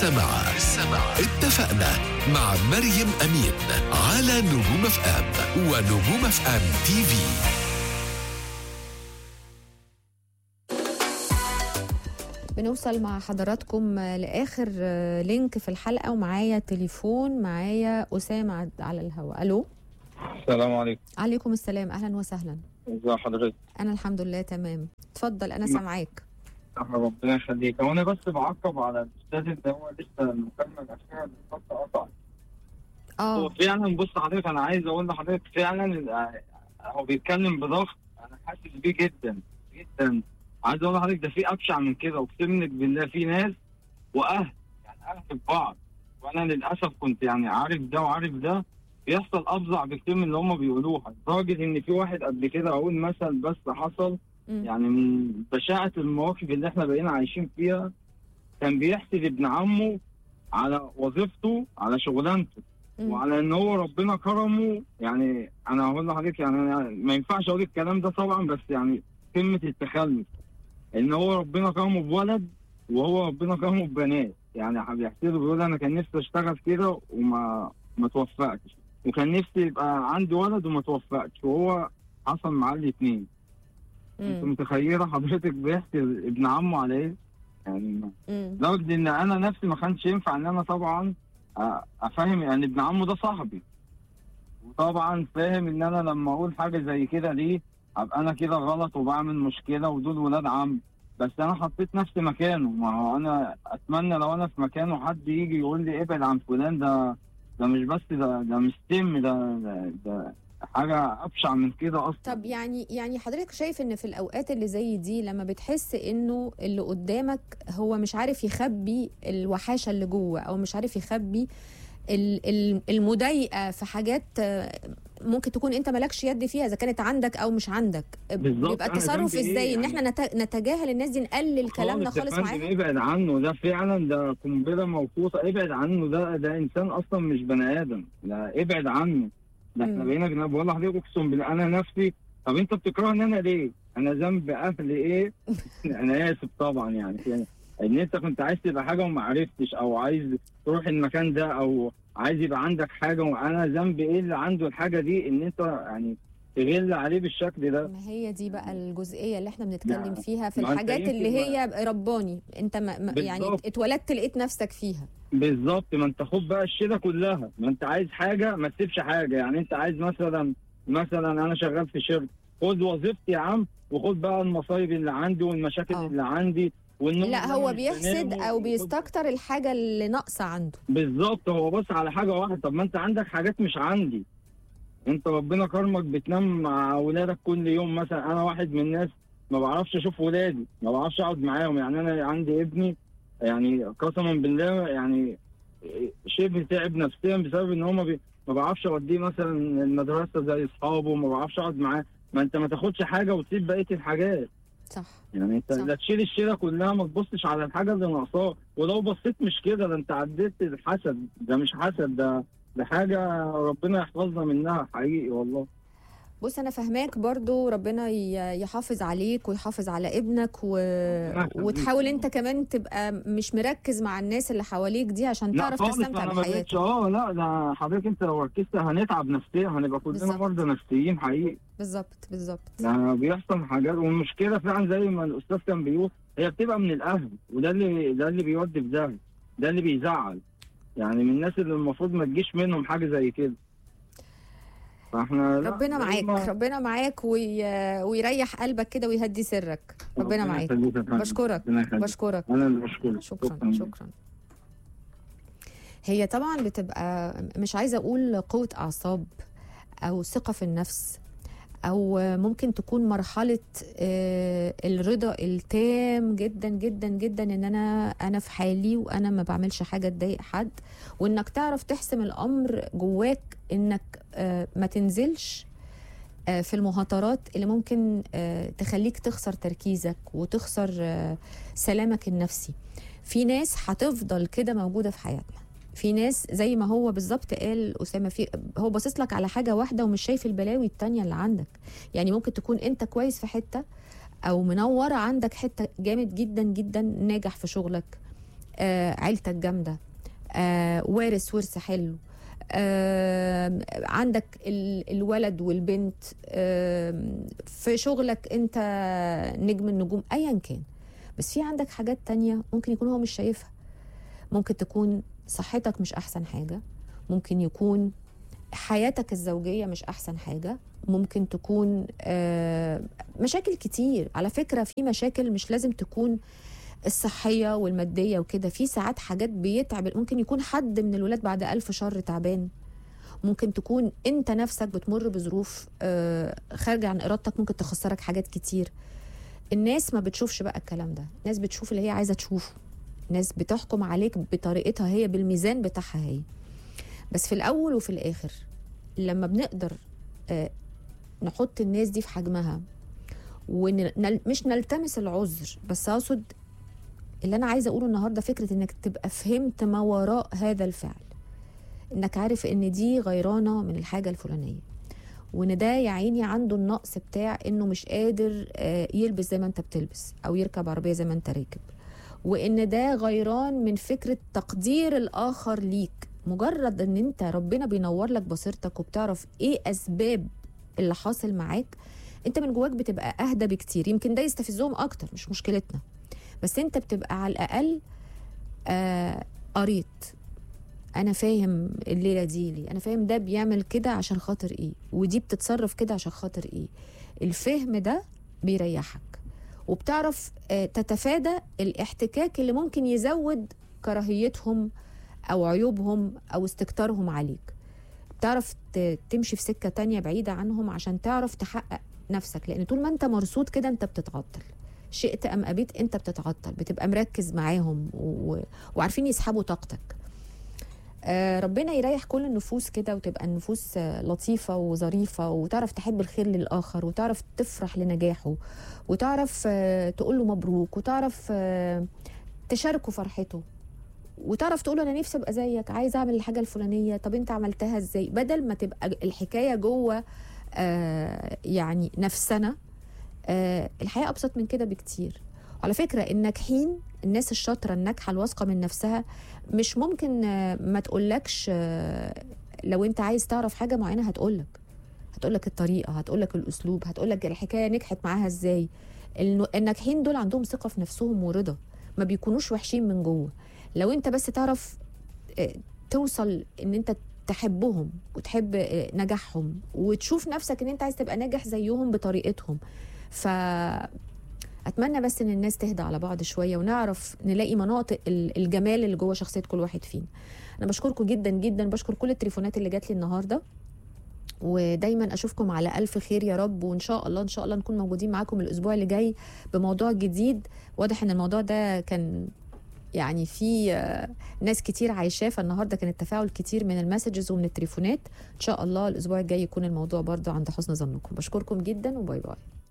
السماعة اتفقنا مع مريم أمين على نجوم اف ام ونجوم اف ام تي في بنوصل مع حضراتكم لاخر لينك في الحلقه ومعايا تليفون معايا اسامه على الهواء الو السلام عليكم عليكم السلام اهلا وسهلا ازي حضرتك انا الحمد لله تمام اتفضل انا سامعاك ربنا يخليك هو انا بس بعقب على الاستاذ اللي هو لسه المكالمه الاخيره اللي الخط قطع هو اه فعلا بص حضرتك انا عايز اقول لحضرتك فعلا ال- هو بيتكلم بضغط انا حاسس بيه جدا جدا عايز اقول لحضرتك ده في ابشع من كده اقسم لك بالله في ناس واهل يعني اهل في بعض وانا للاسف كنت يعني عارف ده وعارف ده بيحصل افظع بكتير من اللي هم بيقولوها لدرجه ان في واحد قبل كده اقول مثل بس حصل مم. يعني من بشاعة المواقف اللي احنا بقينا عايشين فيها كان بيحسد ابن عمه على وظيفته على شغلانته مم. وعلى ان هو ربنا كرمه يعني انا هقول لحضرتك يعني أنا ما ينفعش اقول الكلام ده طبعا بس يعني قمه التخلف ان هو ربنا كرمه بولد وهو ربنا كرمه ببنات يعني بيحسده بيقول انا كان نفسي اشتغل كده وما ما توفقتش وكان نفسي يبقى عندي ولد وما توفقتش وهو حصل معاه الاثنين انت مم. متخيله حضرتك بيحسد ابن عمه على ايه؟ يعني مم. لدرجه ان انا نفسي ما كانش ينفع ان انا طبعا أ- افهم يعني ابن عمه ده صاحبي وطبعا فاهم ان انا لما اقول حاجه زي كده ليه ابقى انا كده غلط وبعمل مشكله ودول ولاد عم بس انا حطيت نفسي مكانه ما هو انا اتمنى لو انا في مكانه حد يجي يقول لي ابعد عن فلان ده ده مش بس ده ده مش سم ده ده, ده حاجه ابشع من كده اصلا طب يعني يعني حضرتك شايف ان في الاوقات اللي زي دي لما بتحس انه اللي قدامك هو مش عارف يخبي الوحاشه اللي جوه او مش عارف يخبي ال- ال- المضايقه في حاجات آه، ممكن تكون انت مالكش يد فيها اذا كانت عندك او مش عندك بالظبط، بيبقى أنا التصرف ذنبي إيه ازاي ان يعني؟ احنا نت- نتجاهل الناس دي نقلل كلامنا يا خالص فندم، معاهم ابعد عنه ده فعلا ده قنبله موقوته ابعد عنه ده ده انسان اصلا مش بني ادم لا ابعد عنه ده احنا مم. بقينا جناب بقول لحضرتك اقسم بالله انا نفسي طب انت بتكرهني انا ليه؟ انا ذنب اهلي ايه؟ انا اسف طبعا يعني يعني ان انت كنت عايز تبقى حاجه وما عرفتش او عايز تروح المكان ده او عايز يبقى عندك حاجه وانا ذنب ايه اللي عنده الحاجه دي ان انت يعني تغل عليه بالشكل ده ما هي دي بقى الجزئيه اللي احنا بنتكلم لا، فيها في ما أنت الحاجات اللي يمكن هي رباني انت ما ما- يعني بالظبط. اتولدت لقيت نفسك فيها بالظبط ما انت خد بقى الشيله كلها ما انت عايز حاجه ما تسيبش حاجه يعني انت عايز مثلا مثلا انا شغال في شركه خد وظيفتي يا عم وخد بقى المصايب اللي عندي والمشاكل اه. اللي عندي والنوم لا اللي هو أنا مش بيحسد بنامه او وخد- بيستكتر الحاجه اللي ناقصه عنده بالظبط هو بص على حاجه واحده طب ما انت عندك حاجات مش عندي انت ربنا كرمك بتنام مع اولادك كل يوم مثلا انا واحد من الناس ما بعرفش اشوف ولادي ما بعرفش اقعد معاهم يعني انا عندي ابني يعني قسما بالله يعني شبه تعب نفسيا بسبب ان هو ما, بي... ما بعرفش اوديه مثلا المدرسه زي اصحابه ما بعرفش اقعد معاه ما انت ما تاخدش حاجه وتسيب بقيه الحاجات صح يعني انت صح. لا تشيل الشيله كلها ما تبصش على الحاجه اللي ناقصاك ولو بصيت مش كده ده انت عديت الحسد ده مش حسد ده ده حاجه ربنا يحفظنا منها حقيقي والله بص انا فاهماك برضو ربنا ي- يحافظ عليك ويحافظ على ابنك و... ربنا يخليك. وتحاول انت كمان تبقى مش مركز مع الناس اللي حواليك دي عشان لا تعرف خالص تستمتع انا ما بقتش بحياتك اه لا ده حضرتك انت لو ركزت هنتعب نفسيا هنبقى كلنا بالظبط. مرضى نفسيين حقيقي بالظبط بالظبط ده بيحصل حاجات والمشكله فعلا زي ما الاستاذ كان بيقول هي بتبقى من الاهل وده اللي ده اللي بيودي في ده ده اللي بيزعل يعني من الناس اللي المفروض ما تجيش منهم حاجه زي كده فاحنا لا، ربنا معاك ما- ربنا معاك وي... ويريح قلبك كده ويهدي سرك ربنا معاك يخليك يا فندم. بشكرك ربنا يخليك. بشكرك انا اللي بشكرك شكرا شكرا هي طبعا بتبقى مش عايزه اقول قوه اعصاب او ثقه في النفس او ممكن تكون مرحله آه، الرضا التام جدا جدا جدا ان انا انا في حالي وانا ما بعملش حاجه تضايق حد وانك تعرف تحسم الامر جواك انك آه، ما تنزلش آه، في المهاترات اللي ممكن آه، تخليك تخسر تركيزك وتخسر آه، سلامك النفسي في ناس هتفضل كده موجوده في حياتنا في ناس زي ما هو بالظبط قال اسامه في هو باصص لك على حاجه واحده ومش شايف البلاوي التانية اللي عندك يعني ممكن تكون انت كويس في حته او منوره عندك حته جامد جدا جدا ناجح في شغلك آه عيلتك جامده آه وارث ورث حلو آه عندك ال- الولد والبنت آه في شغلك انت نجم النجوم ايا كان بس في عندك حاجات تانية ممكن يكون هو مش شايفها ممكن تكون صحتك مش احسن حاجة ممكن يكون حياتك الزوجية مش احسن حاجة ممكن تكون آه مشاكل كتير على فكرة في مشاكل مش لازم تكون الصحية والمادية وكده في ساعات حاجات بيتعب ممكن يكون حد من الولاد بعد ألف شر تعبان ممكن تكون انت نفسك بتمر بظروف آه، خارجة عن ارادتك ممكن تخسرك حاجات كتير الناس ما بتشوفش بقى الكلام ده الناس بتشوف اللي هي عايزة تشوفه ناس بتحكم عليك بطريقتها هي بالميزان بتاعها هي بس في الاول وفي الاخر لما بنقدر آه، نحط الناس دي في حجمها ومش نلتمس العذر بس اقصد اللي انا عايزه اقوله النهارده فكره انك تبقى فهمت ما وراء هذا الفعل انك عارف ان دي غيرانه من الحاجه الفلانيه وان ده يا عيني عنده النقص بتاع انه مش قادر آه، يلبس زي ما انت بتلبس او يركب عربيه زي ما انت راكب وان ده غيران من فكره تقدير الاخر ليك مجرد ان انت ربنا بينور لك بصيرتك وبتعرف ايه اسباب اللي حاصل معاك انت من جواك بتبقى اهدى بكتير يمكن ده يستفزهم اكتر مش مشكلتنا بس انت بتبقى على الاقل آه قريت انا فاهم الليله دي ليه انا فاهم ده بيعمل كده عشان خاطر ايه ودي بتتصرف كده عشان خاطر ايه الفهم ده بيريحك وبتعرف آه تتفادى الاحتكاك اللي ممكن يزود كراهيتهم او عيوبهم او استكتارهم عليك بتعرف ت- تمشي في سكه تانية بعيده عنهم عشان تعرف تحقق نفسك لان طول ما انت مرصود كده انت بتتعطل شئت ام ابيت انت بتتعطل بتبقى مركز معاهم و... وعارفين يسحبوا طاقتك آه ربنا يريح كل النفوس كده وتبقى النفوس آه، لطيفة وظريفة وتعرف تحب الخير للآخر وتعرف تفرح لنجاحه وتعرف آه تقول له مبروك وتعرف آه تشاركه فرحته وتعرف تقول له انا نفسي ابقى زيك عايز اعمل الحاجه الفلانيه طب انت عملتها ازاي بدل ما تبقى الحكايه جوه آه يعني نفسنا آه الحياه ابسط من كده بكتير وعلى فكره الناجحين الناس الشاطره الناجحه الواثقه من نفسها مش ممكن آه ما تقولكش آه لو انت عايز تعرف حاجه معينه هتقولك هتقولك الطريقه هتقولك الاسلوب هتقولك الحكايه نجحت معاها ازاي الن- الناجحين دول عندهم ثقه في نفسهم ورضا ما بيكونوش وحشين من جوه لو انت بس تعرف آه، توصل ان انت تحبهم وتحب آه، نجاحهم وتشوف نفسك ان انت عايز تبقى ناجح زيهم بطريقتهم ف اتمنى بس ان الناس تهدى على بعض شويه ونعرف نلاقي مناطق ال- الجمال اللي جوه شخصيه كل واحد فينا انا بشكركم جدا جدا بشكر كل التليفونات اللي جات لي النهارده ودايما اشوفكم على الف خير يا رب وان شاء الله ان شاء الله نكون موجودين معاكم الاسبوع اللي جاي بموضوع جديد واضح ان الموضوع ده كان يعني في آه، ناس كتير عايشاه فالنهارده كان التفاعل كتير من المسجز ومن التليفونات ان شاء الله الاسبوع الجاي يكون الموضوع برضه عند حسن ظنكم بشكركم جدا وباي باي